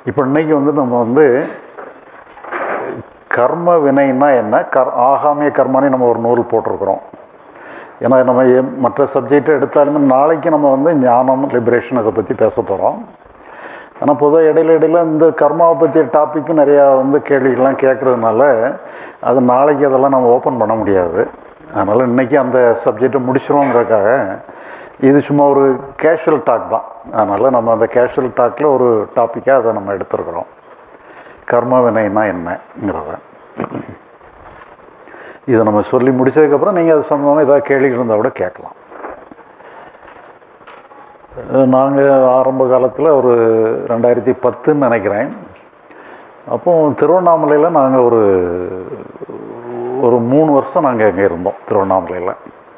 இப்போ இன்னைக்கு வந்து நம்ம வந்து கர்ம வினைன்னா என்ன கர் ஆகாமிய கர்மானே நம்ம ஒரு நூல் போட்டிருக்கிறோம் ஏன்னா நம்ம எ- மற்ற சப்ஜெக்ட் எடுத்தாலுமே நாளைக்கு நம்ம வந்து ஞானம் லிபரேஷன் இதை பற்றி பேச போகிறோம் ஆனால் பொதுவாக இடையில இடையில இந்த கர்மாவை பற்றிய டாப்பிக்கும் நிறையா வந்து கேள்விகள்லாம் கேட்குறதுனால அது நாளைக்கு அதெல்லாம் நம்ம ஓப்பன் பண்ண முடியாது அதனால் இன்றைக்கி அந்த சப்ஜெக்டை முடிச்சிருவோங்கிறதுக்காக இது சும்மா ஒரு கேஷுவல் டாக் தான் அதனால் நம்ம அந்த கேஷுவல் டாக்கில் ஒரு டாப்பிக்காக அதை நம்ம எடுத்துருக்குறோம் கர்ம வினைனா என்னங்கிறத இதை நம்ம சொல்லி முடிச்சதுக்கப்புறம் நீங்கள் அது சம்பந்தமாக ஏதாவது கேள்விகள் இருந்தால் கூட கேட்கலாம் நாங்கள் ஆரம்ப காலத்தில் ஒரு ரெண்டாயிரத்தி பத்துன்னு நினைக்கிறேன் அப்போ திருவண்ணாமலையில் நாங்கள் ஒரு ஒரு மூணு வருஷம் நாங்கள் அங்கே இருந்தோம் திருவண்ணாமலையில்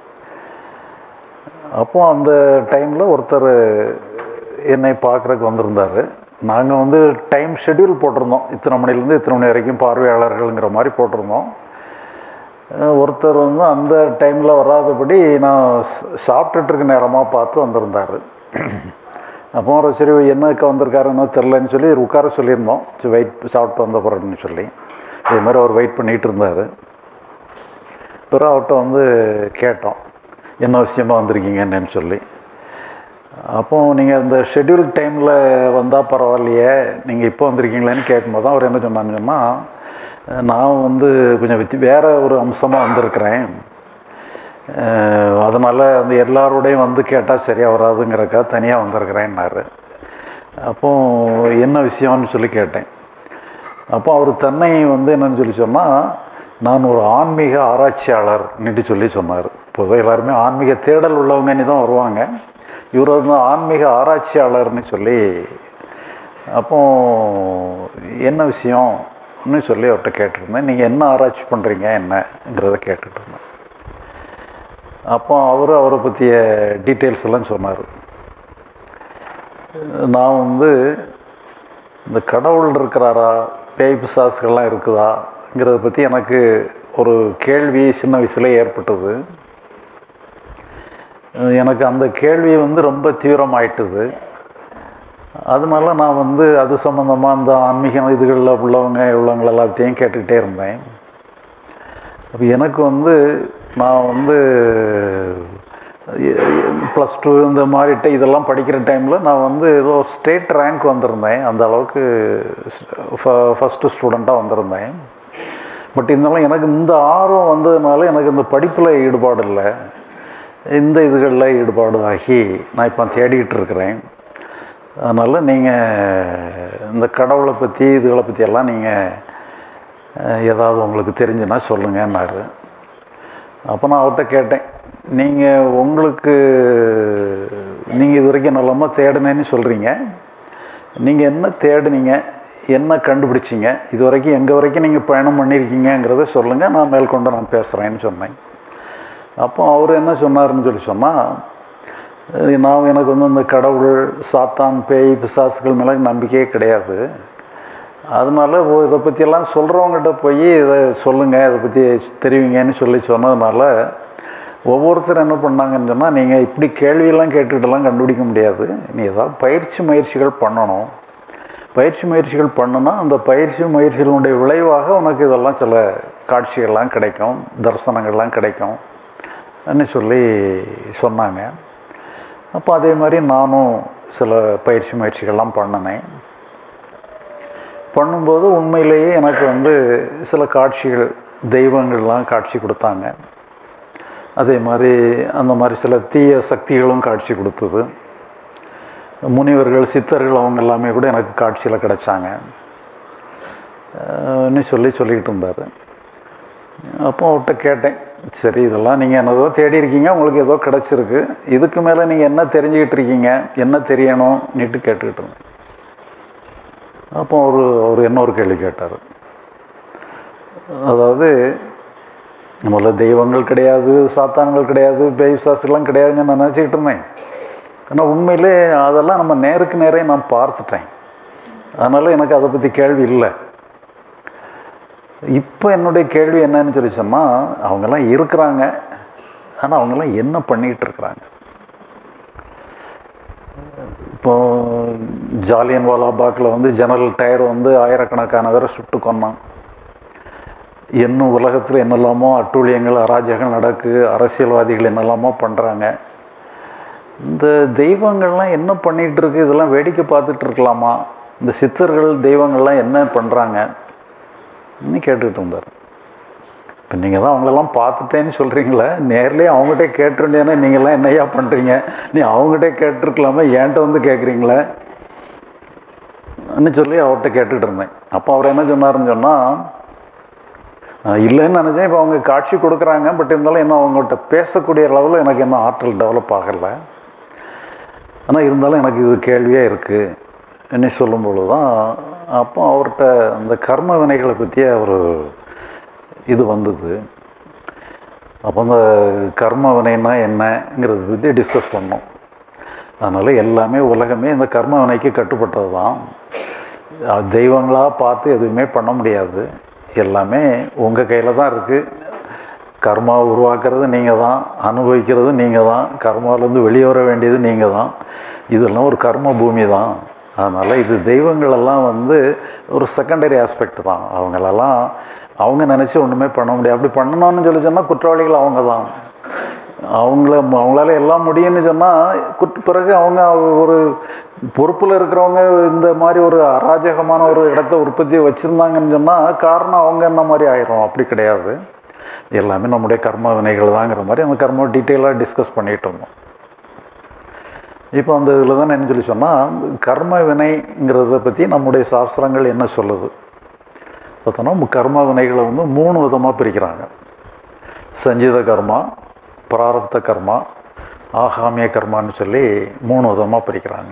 அப்போ அந்த டைமில் ஒருத்தர் என்னை பார்க்குறக்கு வந்திருந்தார் நாங்கள் வந்து டைம் ஷெட்யூல் போட்டிருந்தோம் இத்தனை மணிலேருந்து இத்தனை மணி வரைக்கும் பார்வையாளர்கள்ங்கிற மாதிரி போட்டிருந்தோம் அஹ் ஒருத்தர் வந்து அந்த டைமில் வராதபடி நான் ச- சாப்பிட்டுட்டு இருக்க நேரமாக பார்த்து வந்திருந்தார் அப்போ அவர் சரி என்னக்கு வந்திருக்காருன்னு தெரிலன்னு சொல்லி உட்கார சொல்லியிருந்தோம் சரி வெயிட் சாப்பிட்டு வந்த பிறகுன்னு சொல்லி இதே மாதிரி அவர் வெயிட் பண்ணிகிட்டு இருந்தார் பிறகு அவர்கிட்ட வந்து கேட்டோம் என்ன விஷயமா வந்திருக்கீங்கன்னு சொல்லி அப்போ நீங்கள் இந்த ஷெட்யூல் டைமில் வந்தால் பரவாயில்லையே நீங்கள் இப்போ வந்திருக்கீங்களேன்னு கேட்கும்போது தான் அவர் என்ன சொன்னான்னு சொன்னால் நான் வந்து கொஞ்சம் வித்தி வேறு ஒரு அம்சமாக வந்திருக்கிறேன் அதனால் அந்த எல்லாரோடையும் வந்து கேட்டால் சரியாக வராதுங்கிறக்கா தனியாக வந்திருக்கிறேன்னாரு அப்போ என்ன விஷயம்னு சொல்லி கேட்டேன் அப்போ அவர் தன்னை வந்து என்னன்னு சொல்லி சொன்னால் நான் ஒரு ஆன்மீக ஆராய்ச்சியாளர்னுட்டு சொல்லி சொன்னார் பொதுவாக எல்லாருமே ஆன்மீக தேடல் உள்ளவங்கன்னு தான் வருவாங்க இவர் வந்து ஆன்மீக ஆராய்ச்சியாளர்னு சொல்லி அப்போ என்ன விஷயம்னு சொல்லி அவர்கிட்ட கேட்டிருந்தேன் நீங்கள் என்ன ஆராய்ச்சி பண்ணுறீங்க என்னங்கிறத கேட்டுட்டு இருந்தேன் அப்போ அவர் அவரை பற்றிய டீட்டெயில்ஸ் எல்லாம் சொன்னார் நான் வந்து இந்த கடவுள் இருக்கிறாரா பேய் பிசாசுகள்லாம் இருக்குதாங்கிறத பற்றி எனக்கு ஒரு கேள்வி சின்ன வயசுல ஏற்பட்டது அஹ் எனக்கு அந்த கேள்வி வந்து ரொம்ப தீவிரமாயிட்டுது அதனால நான் வந்து அது சம்மந்தமாக அந்த ஆன்மீக இதுகளில் உள்ளவங்க உள்ளவங்க எல்லாத்தையும் கேட்டுக்கிட்டே இருந்தேன் அப்போ எனக்கு வந்து நான் வந்து ப்ளஸ் டூ இந்த மாதிரிட்ட இதெல்லாம் படிக்கிற டைமில் நான் வந்து ஏதோ ஸ்டேட் ரேங்க் வந்திருந்தேன் அந்த அளவுக்கு ஃபஸ்ட்டு ஸ்டூடெண்ட்டாக வந்திருந்தேன் பட் இருந்தாலும் எனக்கு இந்த ஆர்வம் வந்ததுனால எனக்கு இந்த படிப்பில் ஈடுபாடு இல்லை இந்த இதுகளில் ஈடுபாடு ஆகி நான் இப்போ தேடிக்கிட்டு இருக்கிறேன் அதனால் நீங்கள் இந்த கடவுளை பற்றி இதுகளை பற்றி எல்லாம் நீங்கள் ஏதாவது உங்களுக்கு தெரிஞ்சுன்னா சொல்லுங்கன்னாரு அப்போ நான் அவர்கிட்ட கேட்டேன் நீங்கள் உங்களுக்கு நீங்கள் இது வரைக்கும் நல்லமா தேடினேன்னு சொல்கிறீங்க நீங்கள் என்ன தேடுனீங்க என்ன கண்டுபிடிச்சிங்க இது வரைக்கும் எங்கே வரைக்கும் நீங்கள் பயணம் பண்ணியிருக்கீங்கங்கிறத சொல்லுங்கள் நான் மேற்கொண்டு நான் பேசுகிறேன்னு சொன்னேன் அப்போ அவர் என்ன சொன்னாருன்னு சொல்லி சொன்னால் நான் எனக்கு வந்து இந்த கடவுள் சாத்தான் பேய் பிசாசுகள் மேலே நம்பிக்கையே கிடையாது அதனால ஓ இதை பற்றியெல்லாம் சொல்கிறவங்ககிட்ட போய் இதை சொல்லுங்கள் இதை பற்றி தெரிவிங்கன்னு சொல்லி சொன்னதுனால ஒவ்வொருத்தர் என்ன பண்ணாங்கன்னு சொன்னால் நீங்கள் இப்படி கேள்வியெல்லாம் கேட்டுக்கிட்டெல்லாம் கண்டுபிடிக்க முடியாது நீ ஏதாவது பயிற்சி முயற்சிகள் பண்ணணும் பயிற்சி முயற்சிகள் பண்ணுனா அந்த பயிற்சி முயற்சிகளுடைய விளைவாக உனக்கு இதெல்லாம் சில காட்சிகள்லாம் கிடைக்கும் தரிசனங்கள்லாம் கிடைக்கும் ன்னு சொல்லி சொன்னாங்க அப்போ அதே மாதிரி நானும் சில பயிற்சி முயற்சிகள்லாம் பண்ணினேன் பண்ணும்போது உண்மையிலேயே எனக்கு வந்து சில காட்சிகள் தெய்வங்கள்லாம் காட்சி கொடுத்தாங்க அதே மாதிரி அந்த மாதிரி சில தீய சக்திகளும் காட்சி கொடுத்தது முனிவர்கள் சித்தர்கள் அவங்க எல்லாமே கூட எனக்கு காட்சியில் கிடைச்சாங்க ன்னு சொல்லி சொல்லிக்கிட்டு இருந்தார் அப்போ அவர்கிட்ட கேட்டேன் சரி இதெல்லாம் நீங்கள் என்னதோ தேடி இருக்கீங்க உங்களுக்கு ஏதோ கிடச்சிருக்கு இதுக்கு மேலே நீங்கள் என்ன தெரிஞ்சுக்கிட்டு இருக்கீங்க என்ன தெரியணும் நீட்டு கேட்டுக்கிட்டு இருந்தேன் அப்போ அவர் அவர் இன்னொரு கேள்வி கேட்டார் அதாவது நம்மள தெய்வங்கள் கிடையாது சாத்தான்கள் கிடையாது பேய் சாசுலாம் கிடையாதுன்னு நான் நினச்சிக்கிட்டு இருந்தேன் ஆனால் உண்மையிலே அதெல்லாம் நம்ம நேருக்கு நேரே நான் பார்த்துட்டேன் அதனால் எனக்கு அதை பற்றி கேள்வி இல்லை இப்போ என்னுடைய கேள்வி என்னன்னு சொல்லி சொன்னால் அவங்கெல்லாம் இருக்கிறாங்க ஆனால் அவங்கெல்லாம் என்ன பண்ணிக்கிட்டு இருக்கிறாங்க இப்போ ஜாலியன் வாலாபாக்கில் வந்து ஜெனரல் டயர் வந்து ஆயிரக்கணக்கான பேரை சுட்டு கொன்னான் இன்னும் உலகத்தில் என்னெல்லாமோ அட்டூழியங்கள் அராஜகங்கள் நடக்கு அரசியல்வாதிகள் என்னெல்லாமோ பண்ணுறாங்க இந்த தெய்வங்கள்லாம் என்ன பண்ணிகிட்டு இருக்கு இதெல்லாம் வேடிக்கை பார்த்துட்டு இருக்கலாமா இந்த சித்தர்கள் தெய்வங்கள்லாம் என்ன பண்ணுறாங்க கேட்டுக்கிட்டு இருந்தார் இப்போ நீங்கள் தான் அவங்களெல்லாம் பார்த்துட்டேன்னு சொல்கிறீங்களே நேர்லேயே அவங்ககிட்ட கேட்டுருந்தேன்னா நீங்கள்லாம் என்னையா பண்ணுறீங்க நீ அவங்ககிட்ட கேட்டிருக்கலாமே ஏன்ட்ட வந்து கேட்குறீங்களே ன்னு சொல்லி அவர்கிட்ட கேட்டுக்கிட்டு இருந்தேன் அப்போ அவர் என்ன சொன்னாருன்னு சொன்னால் இல்லைன்னு நினச்சேன் இப்போ அவங்க காட்சி கொடுக்குறாங்க பட் இருந்தாலும் இன்னும் அவங்கள்ட்ட பேசக்கூடிய அளவில் எனக்கு இன்னும் ஆற்றல் டெவலப் ஆகலை ஆனால் இருந்தாலும் எனக்கு இது கேள்வியாக இருக்குது என்ன சொல்லும் பொழுது தான் அப்போ அவர்கிட்ட அந்த கர்ம வினைகளை பற்றிய ஒரு இது வந்தது அப்போ அந்த கர்ம வினைன்னா என்னங்கிறத பற்றி டிஸ்கஸ் பண்ணோம் அதனால் எல்லாமே உலகமே இந்த கர்ம வினைக்கு கட்டுப்பட்டது தான் தெய்வங்களாக பார்த்து எதுவுமே பண்ண முடியாது எல்லாமே உங்கள் கையில் தான் இருக்குது கர்மாவை உருவாக்குறது நீங்கள் தான் அனுபவிக்கிறது நீங்கள் தான் கர்மாவிலேருந்து வெளியே வர வேண்டியது நீங்கள் தான் இதெல்லாம் ஒரு கர்ம பூமி தான் அதனால் இது தெய்வங்களெல்லாம் வந்து ஒரு செகண்டரி ஆஸ்பெக்ட் தான் அவங்களெல்லாம் அவங்க நினச்சி ஒன்றுமே பண்ண முடியாது அப்படி பண்ணணும்னு சொல்லி சொன்னால் குற்றவாளிகள் அவங்க தான் அவங்கள அவங்களால எல்லாம் முடியும்னு சொன்னால் குட் பிறகு அவங்க ஒரு பொறுப்பில் இருக்கிறவங்க இந்த மாதிரி ஒரு அராஜகமான ஒரு இடத்த உற்பத்தியை வச்சுருந்தாங்கன்னு சொன்னால் காரணம் அவங்க என்ன மாதிரி ஆயிரும் அப்படி கிடையாது எல்லாமே நம்முடைய கர்ம வினைகள் தாங்கிற மாதிரி அந்த கர்ம டீட்டெயிலாக டிஸ்கஸ் பண்ணிகிட்டு இருந்தோம் இப்போ அந்த இதில் தான் என்ன சொல்லி சொன்னால் கர்ம வினைங்கிறத பற்றி நம்முடைய சாஸ்திரங்கள் என்ன சொல்லுது பார்த்தோன்னா கர்ம வினைகளை வந்து மூணு விதமாக பிரிக்கிறாங்க சஞ்சித கர்மா பிராரப்த கர்மா ஆகாமிய கர்மான்னு சொல்லி மூணு விதமாக பிரிக்கிறாங்க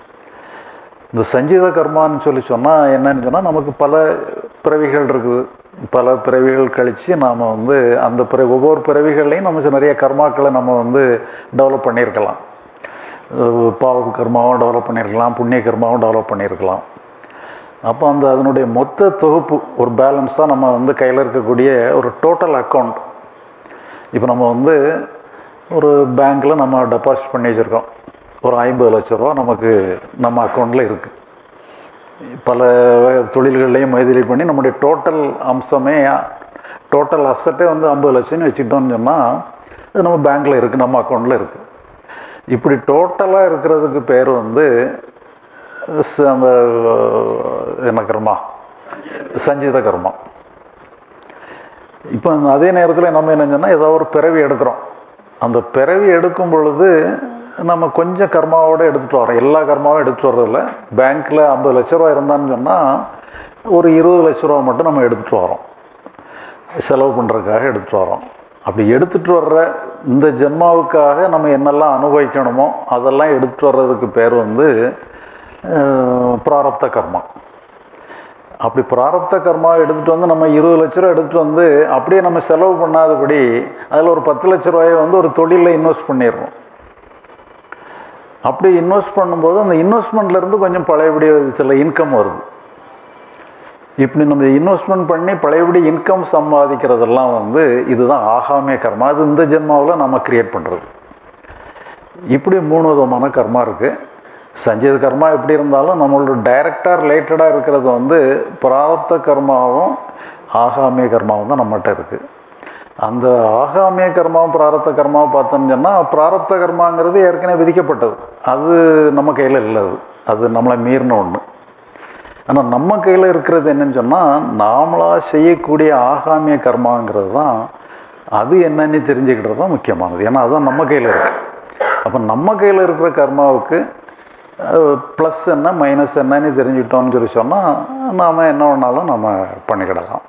இந்த சஞ்சித கர்மான்னு சொல்லி சொன்னால் என்னன்னு சொன்னால் நமக்கு பல பிறவிகள் இருக்குது பல பிறவிகள் கழித்து நாம் வந்து அந்த பிற ஒவ்வொரு பிறவிகள்லையும் நம்ம நிறைய கர்மாக்களை நம்ம வந்து டெவலப் பண்ணியிருக்கலாம் பாவ கர்மாவும் டெவலப் பண்ணியிருக்கலாம் புண்ணிய கர்மாவும் டெவலப் பண்ணியிருக்கலாம் அப்போ அந்த அதனுடைய மொத்த தொகுப்பு ஒரு பேலன்ஸ் தான் நம்ம வந்து கையில் இருக்கக்கூடிய ஒரு டோட்டல் அக்கௌண்ட் இப்போ நம்ம வந்து ஒரு பேங்க்கில் நம்ம டெபாசிட் பண்ணி வச்சுருக்கோம் ஒரு ஐம்பது லட்ச ரூபா நமக்கு நம்ம அக்கௌண்ட்டில் இருக்குது பல தொழில்கள்லையும் முதலீடு பண்ணி நம்முடைய டோட்டல் அம்சமே டோட்டல் அசட்டே வந்து ஐம்பது லட்சம்னு வச்சுக்கிட்டோம்னு சொன்னால் அது நம்ம பேங்க்கில் இருக்குது நம்ம அக்கௌண்ட்டில் இருக்குது இப்படி டோட்டலாக இருக்கிறதுக்கு பேர் வந்து அந்த என்ன கர்மா சஞ்சித கர்மா இப்போ அதே நேரத்தில் நம்ம என்ன சொன்னால் ஏதோ ஒரு பிறவி எடுக்கிறோம் அந்த பிறவி எடுக்கும் பொழுது நம்ம கொஞ்சம் கர்மாவோடு எடுத்துகிட்டு வரோம் எல்லா கர்மாவும் எடுத்துகிட்டு வர்றதில்ல பேங்க்கில் ஐம்பது லட்ச ரூபா இருந்தான்னு சொன்னால் ஒரு இருபது லட்ச ரூபா மட்டும் நம்ம எடுத்துகிட்டு வரோம் செலவு பண்ணுறதுக்காக எடுத்துகிட்டு வரோம் அப்படி எடுத்துகிட்டு வர்ற இந்த ஜென்மாவுக்காக நம்ம என்னெல்லாம் அனுபவிக்கணுமோ அதெல்லாம் எடுத்துகிட்டு வர்றதுக்கு பேர் வந்து பிராரப்த கர்மா அப்படி பிராரப்த கர்மா எடுத்துகிட்டு வந்து நம்ம இருபது லட்ச ரூபா எடுத்துகிட்டு வந்து அப்படியே நம்ம செலவு பண்ணாதபடி அதில் ஒரு பத்து லட்ச ரூபாயை வந்து ஒரு தொழிலில் இன்வெஸ்ட் பண்ணிடுறோம் அப்படி இன்வெஸ்ட் பண்ணும்போது அந்த இன்வெஸ்ட்மெண்ட்லேருந்து கொஞ்சம் பழையபடி சில இன்கம் வருது இப்படி நம்ம இன்வெஸ்ட்மெண்ட் பண்ணி பழையபடி இன்கம் சம்பாதிக்கிறதெல்லாம் வந்து இதுதான் ஆகாமிய கர்மா அது இந்த ஜென்மாவில் நம்ம க்ரியேட் பண்ணுறது இப்படி மூணு விதமான கர்மா இருக்குது சஞ்சீத கர்மா எப்படி இருந்தாலும் நம்மளோட டைரக்டாக ரிலேட்டடாக இருக்கிறது வந்து பிராரப்த கர்மாவும் ஆகாமிய கர்மாவும் தான் நம்மகிட்ட இருக்குது அந்த ஆகாமிய கர்மாவும் பிராரப்த கர்மாவும் பார்த்தோம்னு சொன்னால் பிராரப்த கர்மாங்கிறது ஏற்கனவே விதிக்கப்பட்டது அது நம்ம கையில் இல்லை அது அது நம்மளை மீறின ஒன்று ஆனால் நம்ம கையில் இருக்கிறது என்னன்னு சொன்னால் நாமளாக செய்யக்கூடிய ஆகாமிய கர்மாங்கிறது தான் அது என்னன்னு தெரிஞ்சுக்கிட்டது தான் முக்கியமானது ஏன்னா அதுதான் நம்ம கையில் இருக்குது அப்போ நம்ம கையில் இருக்கிற கர்மாவுக்கு ப்ளஸ் என்ன மைனஸ் என்னன்னு தெரிஞ்சுக்கிட்டோம்னு சொல்லி சொன்னால் நாம் என்ன வேணாலும் நம்ம பண்ணிக்கிடலாம்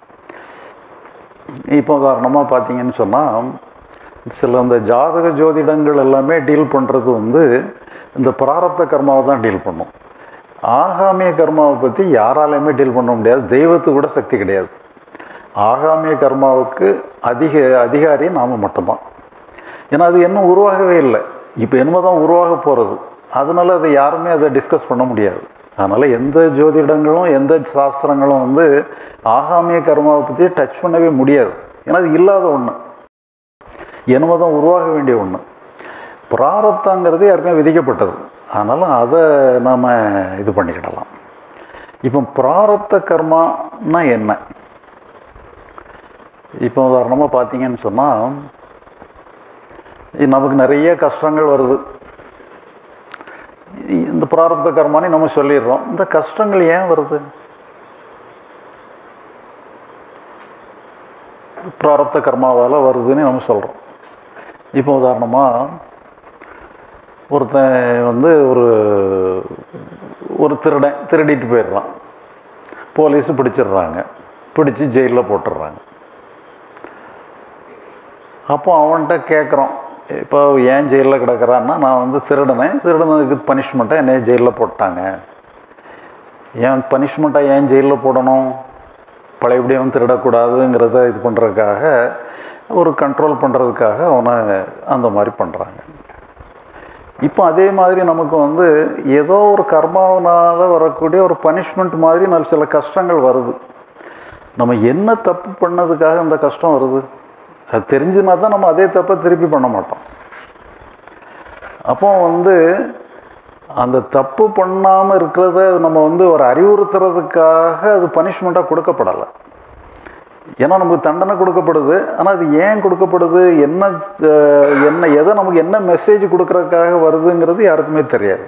இப்போ உதாரணமாக பார்த்தீங்கன்னு சொன்னால் சில இந்த ஜாதக ஜோதிடங்கள் எல்லாமே டீல் பண்ணுறது வந்து இந்த பிராரப்த கர்மாவை தான் டீல் பண்ணும் ஆகாமிய கர்மாவை பற்றி யாராலையுமே டீல் பண்ண முடியாது தெய்வத்துக்கு கூட சக்தி கிடையாது ஆகாமிய கர்மாவுக்கு அதிக அதிகாரி நாம் மட்டும்தான் ஏன்னா அது இன்னும் உருவாகவே இல்லை இப்போ என்னமோ தான் உருவாக போகிறது அதனால் அதை யாருமே அதை டிஸ்கஸ் பண்ண முடியாது அதனால் எந்த ஜோதிடங்களும் எந்த சாஸ்திரங்களும் வந்து ஆகாமிய கர்மாவை பற்றி டச் பண்ணவே முடியாது ஏன்னா அது இல்லாத ஒன்று என்னமோ தான் உருவாக வேண்டிய ஒன்று பிராரப்தாங்கிறது ஏற்கனவே விதிக்கப்பட்டது அதனால் அதை நாம் இது பண்ணிக்கிடலாம் இப்போ பிராரப்த கர்மானா என்ன இப்போ உதாரணமாக பார்த்தீங்கன்னு சொன்னால் நமக்கு நிறைய கஷ்டங்கள் வருது இந்த பிராரப்த கர்மானி நம்ம சொல்லிடுறோம் இந்த கஷ்டங்கள் ஏன் வருது பிராரப்த கர்மாவால் வருதுன்னு நம்ம சொல்கிறோம் இப்போ உதாரணமாக ஒருத்தன் வந்து ஒரு ஒரு திருடன் திருடிட்டு போயிடுறான் போலீஸு பிடிச்சிடுறாங்க பிடிச்சி ஜெயிலில் போட்டுடுறாங்க அப்போ அவன்கிட்ட கேட்குறோம் இப்போ ஏன் ஜெயிலில் கிடக்கிறான்னா நான் வந்து திருடினேன் திருடினதுக்கு பனிஷ்மெண்ட்டாக என்னைய ஜெயிலில் போட்டாங்க ஏன் பனிஷ்மெண்ட்டாக ஏன் ஜெயிலில் போடணும் பழையபடியும் திருடக்கூடாதுங்கிறத இது பண்ணுறதுக்காக ஒரு கண்ட்ரோல் பண்ணுறதுக்காக அவனை அந்த மாதிரி பண்ணுறாங்க இப்போ அதே மாதிரி நமக்கு வந்து ஏதோ ஒரு கர்மாவனால் வரக்கூடிய ஒரு பனிஷ்மெண்ட் மாதிரி நல்ல சில கஷ்டங்கள் வருது நம்ம என்ன தப்பு பண்ணதுக்காக அந்த கஷ்டம் வருது அது தெரிஞ்சுனா தான் நம்ம அதே தப்பை திருப்பி பண்ண மாட்டோம் அப்போ வந்து அந்த தப்பு பண்ணாமல் இருக்கிறத நம்ம வந்து ஒரு அறிவுறுத்துறதுக்காக அது பனிஷ்மெண்ட்டாக கொடுக்கப்படலை ஏன்னா நமக்கு தண்டனை கொடுக்கப்படுது ஆனால் அது ஏன் கொடுக்கப்படுது என்ன அஹ், என்ன எதை நமக்கு என்ன மெசேஜ் கொடுக்கறதுக்காக வருதுங்கிறது யாருக்குமே தெரியாது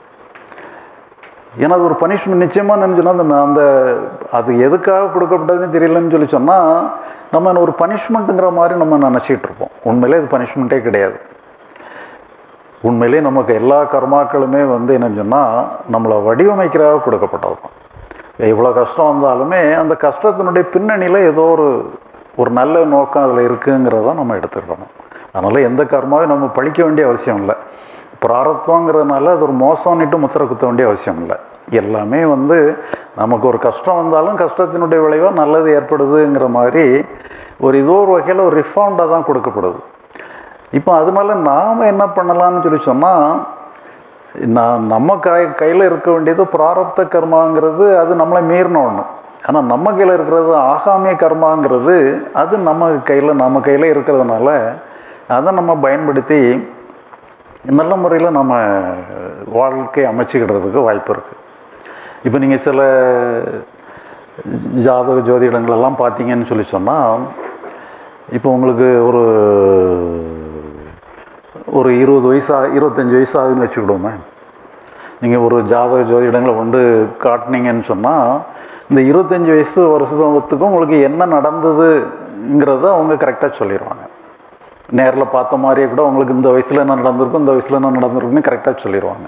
ஏன்னா அது ஒரு பனிஷ்மெண்ட் நிச்சயமாக நினச்சோன்னா அந்த அந்த அது எதுக்காக கொடுக்கப்பட்டதுன்னு தெரியலன்னு சொல்லி சொன்னால் நம்ம ஒரு பனிஷ்மெண்ட்டுங்கிற மாதிரி நம்ம நினச்சிட்டு இருப்போம் உண்மையிலே இது பனிஷ்மெண்ட்டே கிடையாது உண்மையிலே நமக்கு எல்லா கர்மாக்களுமே வந்து என்னன்னு சொன்னால் நம்மளை வடிவமைக்கிறதாக கொடுக்கப்பட்டது தான் எவ்வளோ கஷ்டம் வந்தாலுமே அந்த கஷ்டத்தினுடைய பின்னணியில் ஏதோ ஒரு ஒரு நல்ல நோக்கம் அதில் இருக்குங்கிறத நம்ம எடுத்துக்கணும் அதனால் எந்த கர்மாவையும் நம்ம பழிக்க வேண்டிய அவசியம் இல்லை பிராரத்துவங்கிறதுனால அது ஒரு மோசம்னுட்டு முத்திரை குத்த வேண்டிய அவசியம் இல்லை எல்லாமே வந்து நமக்கு ஒரு கஷ்டம் வந்தாலும் கஷ்டத்தினுடைய விளைவாக நல்லது ஏற்படுதுங்கிற மாதிரி ஒரு ஏதோ ஒரு வகையில் ஒரு ரிஃபாண்டாக தான் கொடுக்கப்படுது இப்போ அதனால நாம் என்ன பண்ணலாம்னு சொல்லி சொன்னால் நான் நம்ம கை கையில் இருக்க வேண்டியது பிராரப்த கர்மாங்கிறது அது நம்மளை மீறின ஒன்று ஆனால் நம்ம கையில் இருக்கிறது ஆகாமிய கர்மாங்கிறது அது நம்ம கையில் நம்ம கையில் இருக்கிறதுனால அதை நம்ம பயன்படுத்தி நல்ல முறையில் நம்ம வாழ்க்கை அமைச்சிக்கிடுறதுக்கு வாய்ப்பு இருக்குது இப்போ நீங்கள் சில ஜாதக ஜோதிடங்களெல்லாம் பார்த்தீங்கன்னு சொல்லி சொன்னால் இப்போ உங்களுக்கு ஒரு ஒரு இருபது வயசா இருபத்தஞ்சி வயசு ஆகுதுன்னு வச்சுக்கிடுவோமே நீங்கள் ஒரு ஜாதக ஜோதிடங்களை கொண்டு காட்டினீங்கன்னு சொன்னால் இந்த இருபத்தஞ்சி வயசு வருஷத்துக்கும் உங்களுக்கு என்ன நடந்ததுங்கிறத அவங்க கரெக்டாக சொல்லிடுவாங்க நேரில் பார்த்த மாதிரியே கூட உங்களுக்கு இந்த வயசில் என்ன நடந்திருக்கும் இந்த வயசில் என்ன நடந்திருக்குன்னு கரெக்டாக சொல்லிடுவாங்க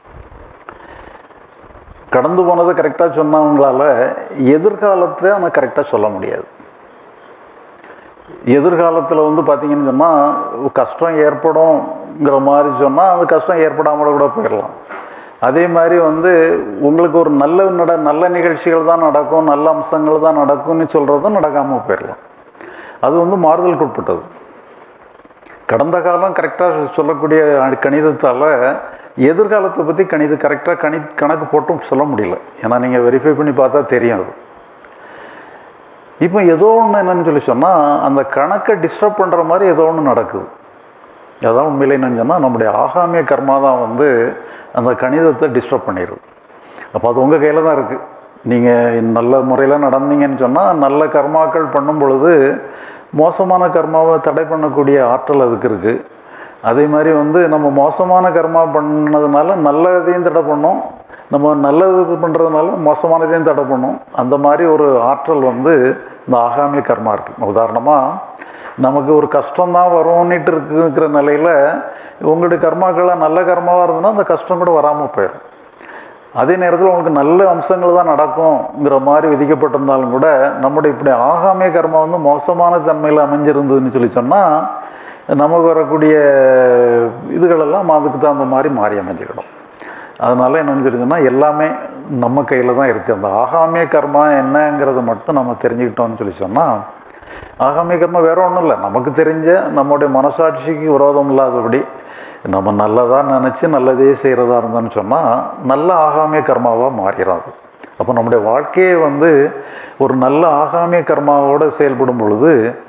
கடந்து போனதை கரெக்டாக சொன்னவங்களால எதிர்காலத்தை ஆனால் கரெக்டாக சொல்ல முடியாது எதிர்காலத்தில் வந்து பார்த்தீங்கன்னு சொன்னால் கஷ்டம் ஏற்படும்ங்கிற மாதிரி சொன்னால் அந்த கஷ்டம் ஏற்படாமல் கூட போயிடலாம் அதே மாதிரி வந்து உங்களுக்கு ஒரு நல்ல நட நல்ல நிகழ்ச்சிகள் தான் நடக்கும் நல்ல அம்சங்கள் தான் நடக்கும்னு சொல்கிறதும் நடக்காமல் போயிடலாம் அது வந்து மாறுதலுக்கு உட்பட்டது கடந்த காலம் கரெக்டாக சொல்லக்கூடிய கணிதத்தால் எதிர்காலத்தை பற்றி கணித கரெக்டாக கணி கணக்கு போட்டும் சொல்ல முடியல ஏன்னா நீங்கள் வெரிஃபை பண்ணி பார்த்தா தெரியும் அது இப்போ ஏதோ ஒன்று என்னன்னு சொல்லி சொன்னால் அந்த கணக்கை டிஸ்டர்ப் பண்ணுற மாதிரி ஏதோ ஒன்று நடக்குது அதான் உண்மையிலே என்னன்னு சொன்னால் நம்முடைய ஆகாமிய கர்மா தான் வந்து அந்த கணிதத்தை டிஸ்டர்ப் பண்ணிடுது அப்போ அது உங்கள் கையில் தான் இருக்குது நீங்கள் நல்ல முறையில் நடந்தீங்கன்னு சொன்னால் நல்ல கர்மாக்கள் பண்ணும் பொழுது மோசமான கர்மாவை தடை பண்ணக்கூடிய ஆற்றல் அதுக்கு இருக்குது அதே மாதிரி வந்து நம்ம மோசமான கர்மா பண்ணதுனால நல்லதையும் தடை பண்ணோம் நம்ம நல்லது பண்ணுறதுனால மோசமானதையும் தடை பண்ணும் அந்த மாதிரி ஒரு ஆற்றல் வந்து இந்த ஆகாமிய கர்மா இருக்குது உதாரணமாக நமக்கு ஒரு கஷ்டம்தான் வரும்னுட்டு இருக்குங்கிற நிலையில் உங்களுடைய கர்மாக்கள்லாம் நல்ல கர்மாவாக இருந்ததுன்னா அந்த கஷ்டம் கூட வராமல் போயிடும் அதே நேரத்தில் உங்களுக்கு நல்ல அம்சங்கள் தான் நடக்குங்கிற மாதிரி விதிக்கப்பட்டிருந்தாலும் கூட நம்முடைய இப்படி ஆகாமிய கர்மா வந்து மோசமான தன்மையில் அமைஞ்சிருந்ததுன்னு சொல்லி சொன்னால் நமக்கு வரக்கூடிய இதுகளெல்லாம் அதுக்கு தகுந்த மாதிரி மாறி அமைஞ்சுக்கிடும் அதனால என்னன்னு சொல்லி சொன்னால் எல்லாமே நம்ம கையில் தான் இருக்குது அந்த ஆகாமிய கர்மா என்னங்கிறத மட்டும் நம்ம தெரிஞ்சுக்கிட்டோம்னு சொல்லி சொன்னால் ஆகாமிய கர்மா வேற ஒன்றும் இல்லை நமக்கு தெரிஞ்ச நம்முடைய மனசாட்சிக்கு விரோதம் இல்லாதபடி நம்ம நல்லதாக நினச்சி நல்லதே செய்கிறதா இருந்தோம்னு சொன்னால் நல்ல ஆகாமிய கர்மாவாக மாறிடும் அது அப்போ நம்முடைய வாழ்க்கையே வந்து ஒரு நல்ல ஆகாமிய கர்மாவோடு செயல்படும் பொழுது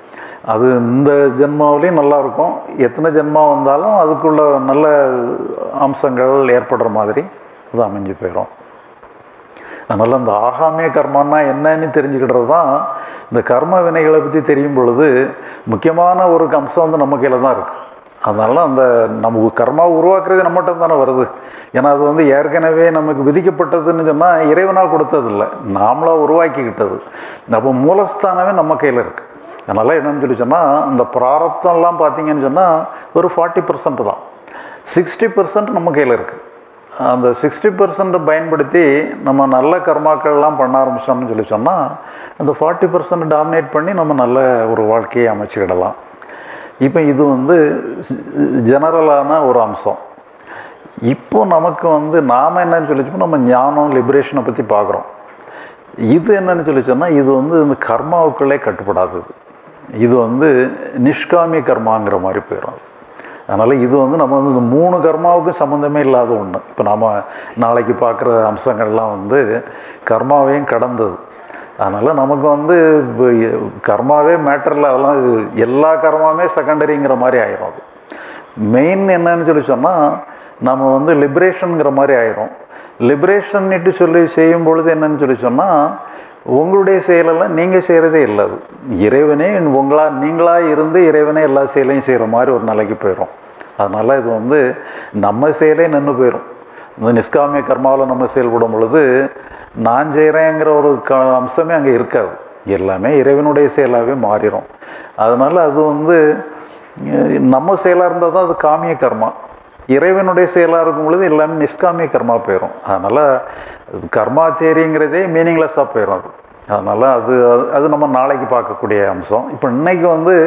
அது இந்த ஜென்மாவிலையும் நல்லா இருக்கும் எத்தனை ஜென்மா வந்தாலும் அதுக்குள்ள நல்ல அம்சங்கள் ஏற்படுற மாதிரி அது அமைஞ்சு போயிடும் அதனால் அந்த ஆகாமிய கர்மான்னா என்னன்னு தெரிஞ்சுக்கிட்டது தான் இந்த கர்ம வினைகளை பற்றி தெரியும் பொழுது முக்கியமான ஒரு அம்சம் வந்து நம்ம கையில் தான் இருக்குது அதனால அந்த நம்ம கர்மா உருவாக்குறது நம்மகிட்ட தானே வருது ஏன்னா அது வந்து ஏற்கனவே நமக்கு விதிக்கப்பட்டதுன்னு சொன்னால் இறைவனாக கொடுத்ததில்லை நாமளாக உருவாக்கிக்கிட்டது அப்போ மூலஸ்தானமே நம்ம கையில் இருக்குது அதனால் என்னன்னு சொல்லி சொன்னால் அந்த பிராரப்தம்லாம் பார்த்தீங்கன்னு சொன்னால் ஒரு ஃபார்ட்டி பர்சன்ட் தான் சிக்ஸ்டி பர்சன்ட் நம்ம கையில் இருக்குது அந்த சிக்ஸ்டி பர்சன்ட்டை பயன்படுத்தி நம்ம நல்ல கர்மாக்கள்லாம் பண்ண ஆரம்பிச்சோம்னு சொல்லி சொன்னால் அந்த ஃபார்ட்டி பர்சன்ட் டாமினேட் பண்ணி நம்ம நல்ல ஒரு வாழ்க்கையை அமைச்சுக்கிடலாம் இப்போ இது வந்து ஜெனரலான ஒரு அம்சம் இப்போ நமக்கு வந்து நாம் என்னன்னு சொல்லி நம்ம ஞானம் லிபரேஷனை பற்றி பார்க்குறோம் இது என்னன்னு சொல்லி சொன்னால் இது வந்து இந்த கர்மாவுக்குள்ளே கட்டுப்படாதது இது வந்து நிஷ்காமி கர்மாங்கிற மாதிரி போயிடும் அது அதனால் இது வந்து நம்ம வந்து இந்த மூணு கர்மாவுக்கும் சம்மந்தமே இல்லாத ஒன்று இப்போ நாம் நாளைக்கு பார்க்குற அம்சங்கள்லாம் வந்து கர்மாவையும் கடந்தது அதனால் நமக்கு வந்து இப்போ கர்மாவே மேட்டரில் அதெல்லாம் எல்லா கர்மாவுமே செகண்டரிங்கிற மாதிரி ஆயிரும் அது மெயின் என்னன்னு சொல்லி சொன்னால் நம்ம வந்து லிபரேஷனுங்கிற மாதிரி ஆயிரும் லிபரேஷன்னுட்டு சொல்லி செய்யும் பொழுது என்னன்னு சொல்லி சொன்னால் உங்களுடைய செயலெல்லாம் நீங்கள் செய்கிறதே இல்லை அது இறைவனே உங்களா நீங்களாக இருந்து இறைவனே எல்லா செயலையும் செய்கிற மாதிரி ஒரு நிலைக்கு போயிடும் அதனால் இது வந்து நம்ம செயலே நின்று போயிடும் இந்த நிஷ்காமிய கர்மாவில் நம்ம செயல்படும் பொழுது நான் செய்கிறேங்கிற ஒரு க அம்சமே அங்கே இருக்காது எல்லாமே இறைவனுடைய செயலாகவே மாறிடும் அதனால் அது வந்து நம்ம செயலாக இருந்தால் தான் அது காமிய கர்மா இறைவனுடைய செயலாக இருக்கும் பொழுது எல்லாமே நிஷ்காமிய கர்மா போயிடும் அதனால் கர்மா தேரிங்கிறதே மீனிங்லெஸ்ஸாக போயிடும் அது அதனால் அது அது நம்ம நாளைக்கு பார்க்கக்கூடிய அம்சம் இப்போ இன்னைக்கு வந்து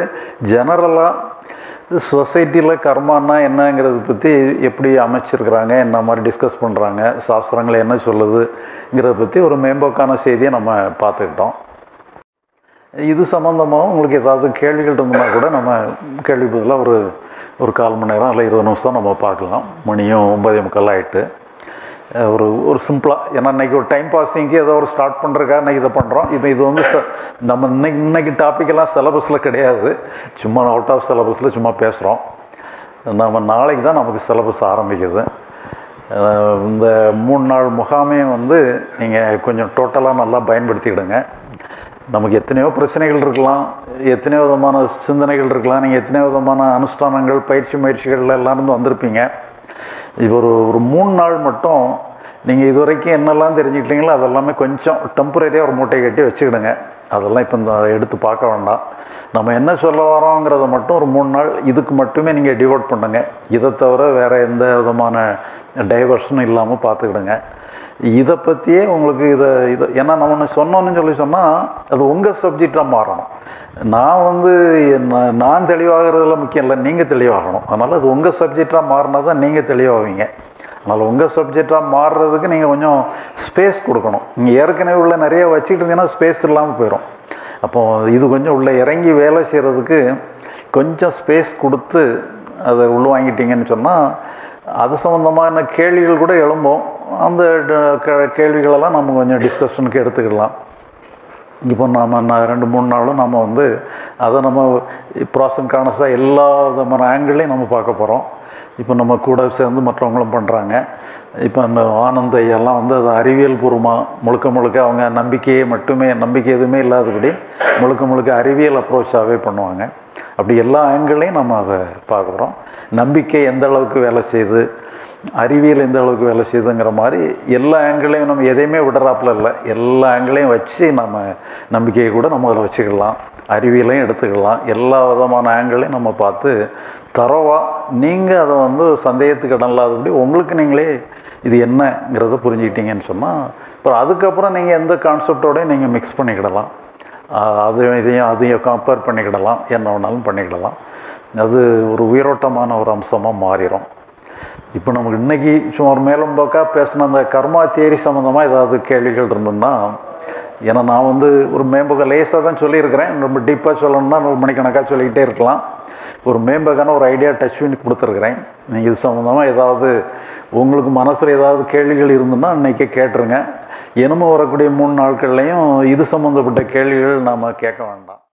ஜெனரலாக சொசைட்டியில் கர்மானா என்னங்கிறத பற்றி எப்படி அமைச்சிருக்கிறாங்க என்ன மாதிரி டிஸ்கஸ் பண்ணுறாங்க சாஸ்திரங்கள் என்ன சொல்லுதுங்கிறத பற்றி ஒரு மேம்போக்கான செய்தியை நம்ம பார்த்துக்கிட்டோம் இது சம்மந்தமாக உங்களுக்கு ஏதாவது கேள்விகள் இருந்ததுன்னா கூட நம்ம கேள்வி பதிலாக ஒரு ஒரு கால் மணி நேரம் இல்லை இருபது நிமிஷம் நம்ம பார்க்கலாம் மணியும் ஒன்பதே முக்கால் ஆகிட்டு ஒரு ஒரு சிம்பிளாக ஏன்னா இன்றைக்கி ஒரு டைம் பாஸிங்க்கு ஏதோ ஒரு ஸ்டார்ட் பண்ணுறக்கா இன்றைக்கி இதை பண்ணுறோம் இப்போ இது வந்து ச நம்ம இன்னைக்கு இன்னைக்கு டாப்பிக்கெல்லாம் சிலபஸில் கிடையாது சும்மா அவுட் ஆஃப் சிலபஸில் சும்மா பேசுகிறோம் நம்ம நாளைக்கு தான் நமக்கு சிலபஸ் ஆரம்பிக்குது இந்த மூணு நாள் முகாமே வந்து நீங்கள் கொஞ்சம் டோட்டலாக நல்லா பயன்படுத்திக்கிடுங்க நமக்கு எத்தனையோ பிரச்சனைகள் இருக்கலாம் எத்தனையோ விதமான சிந்தனைகள் இருக்கலாம் நீங்கள் எத்தனையோ விதமான அனுஷ்டானங்கள் பயிற்சி முயற்சிகள் எல்லாம் இருந்து வந்திருப்பீங்க இப்போ ஒரு ஒரு மூணு நாள் மட்டும் நீங்கள் இது வரைக்கும் என்னெல்லாம் தெரிஞ்சுக்கிட்டீங்களோ அதெல்லாமே கொஞ்சம் டெம்பரரியாக ஒரு மூட்டை கட்டி வச்சுக்கிடுங்க அதெல்லாம் இப்போ இந்த எடுத்து பார்க்க வேண்டாம் நம்ம என்ன சொல்ல வரோங்கிறத மட்டும் ஒரு மூணு நாள் இதுக்கு மட்டுமே நீங்கள் டிவோட் பண்ணுங்கள் இதை தவிர வேறு எந்த விதமான டைவர்ஷனும் இல்லாமல் பார்த்துக்கிடுங்க இதை பற்றியே உங்களுக்கு இதை இதை ஏன்னா நம்ம ஒன்று சொன்னோன்னு சொல்லி சொன்னால் அது உங்கள் சப்ஜெக்டாக மாறணும் நான் வந்து நான் நான் தெளிவாகிறதுல முக்கியம் இல்லை நீங்கள் தெளிவாகணும் அதனால் அது உங்கள் சப்ஜெக்டாக மாறினா தான் நீங்கள் தெளிவாவீங்க அதனால் உங்கள் சப்ஜெக்டாக மாறுறதுக்கு நீங்கள் கொஞ்சம் ஸ்பேஸ் கொடுக்கணும் நீங்கள் ஏற்கனவே உள்ள நிறைய வச்சுக்கிட்டு இருந்தீங்கன்னா ஸ்பேஸ் இல்லாமல் போயிடும் அப்போது இது கொஞ்சம் உள்ளே இறங்கி வேலை செய்கிறதுக்கு கொஞ்சம் ஸ்பேஸ் கொடுத்து அதை உள்வாங்கிட்டீங்கன்னு சொன்னால் அது சம்மந்தமான கேள்விகள் கூட எழும்போம் அந்த கேள்விகளெல்லாம் நம்ம கொஞ்சம் டிஸ்கஷனுக்கு எடுத்துக்கலாம் இப்போ நாம் நான் ரெண்டு மூணு நாளும் நம்ம வந்து அதை நம்ம ப்ராசன் கானஸாக எல்லா விதமான ஆங்கிளையும் நம்ம பார்க்க போகிறோம் இப்போ நம்ம கூட சேர்ந்து மற்றவங்களும் பண்ணுறாங்க இப்போ அந்த ஆனந்த ஐயெல்லாம் வந்து அது அறிவியல் பூர்வமாக முழுக்க முழுக்க அவங்க நம்பிக்கையை மட்டுமே நம்பிக்கை எதுவுமே இல்லாதபடி முழுக்க முழுக்க அறிவியல் அப்ரோச்சாகவே பண்ணுவாங்க அப்படி எல்லா ஆங்கிளையும் நம்ம அதை பார்க்குறோம் நம்பிக்கை எந்த அளவுக்கு வேலை செய்யுது அறிவியல் எந்த அளவுக்கு வேலை செய்யுதுங்கிற மாதிரி எல்லா ஆங்கிளையும் நம்ம எதையுமே விடுறாப்புல இல்லை எல்லா ஆங்கிளையும் வச்சு நம்ம நம்பிக்கையை கூட நம்ம அதில் வச்சுக்கலாம் அறிவியலையும் எடுத்துக்கலாம் எல்லா விதமான ஆங்கிளையும் நம்ம பார்த்து தரவாக நீங்கள் அதை வந்து சந்தேகத்துக்கு இடம் இல்லாதபடி உங்களுக்கு நீங்களே இது என்னங்கிறத புரிஞ்சுக்கிட்டீங்கன்னு சொன்னால் அப்புறம் அதுக்கப்புறம் நீங்கள் எந்த கான்செப்டோடையும் நீங்கள் மிக்ஸ் பண்ணிக்கிடலாம் அது இதையும் அதையும் கம்பேர் பண்ணிக்கிடலாம் என்ன வேணாலும் பண்ணிக்கிடலாம் அது ஒரு உயிரோட்டமான ஒரு அம்சமாக மாறிடும் இப்போ நமக்கு இன்றைக்கி சும்மா ஒரு மேலும் போக்கா பேசின அந்த கர்மா தேரி சம்மந்தமாக ஏதாவது கேள்விகள் இருந்ததுன்னா ஏன்னா நான் வந்து ஒரு மேம்பக லேஸாக தான் சொல்லியிருக்கிறேன் ரொம்ப டீப்பாக சொல்லணும்னா ஒரு மணிக்கணக்காக சொல்லிக்கிட்டே இருக்கலாம் ஒரு மேம்பகான ஒரு ஐடியா டச் பண்ணி கொடுத்துருக்குறேன் நீங்கள் இது சம்மந்தமாக ஏதாவது உங்களுக்கு மனசில் ஏதாவது கேள்விகள் இருந்ததுன்னா இன்றைக்கே கேட்டுருங்க இனமும் வரக்கூடிய மூணு நாட்கள்லையும் இது சம்மந்தப்பட்ட கேள்விகள் நாம் கேட்க வேண்டாம்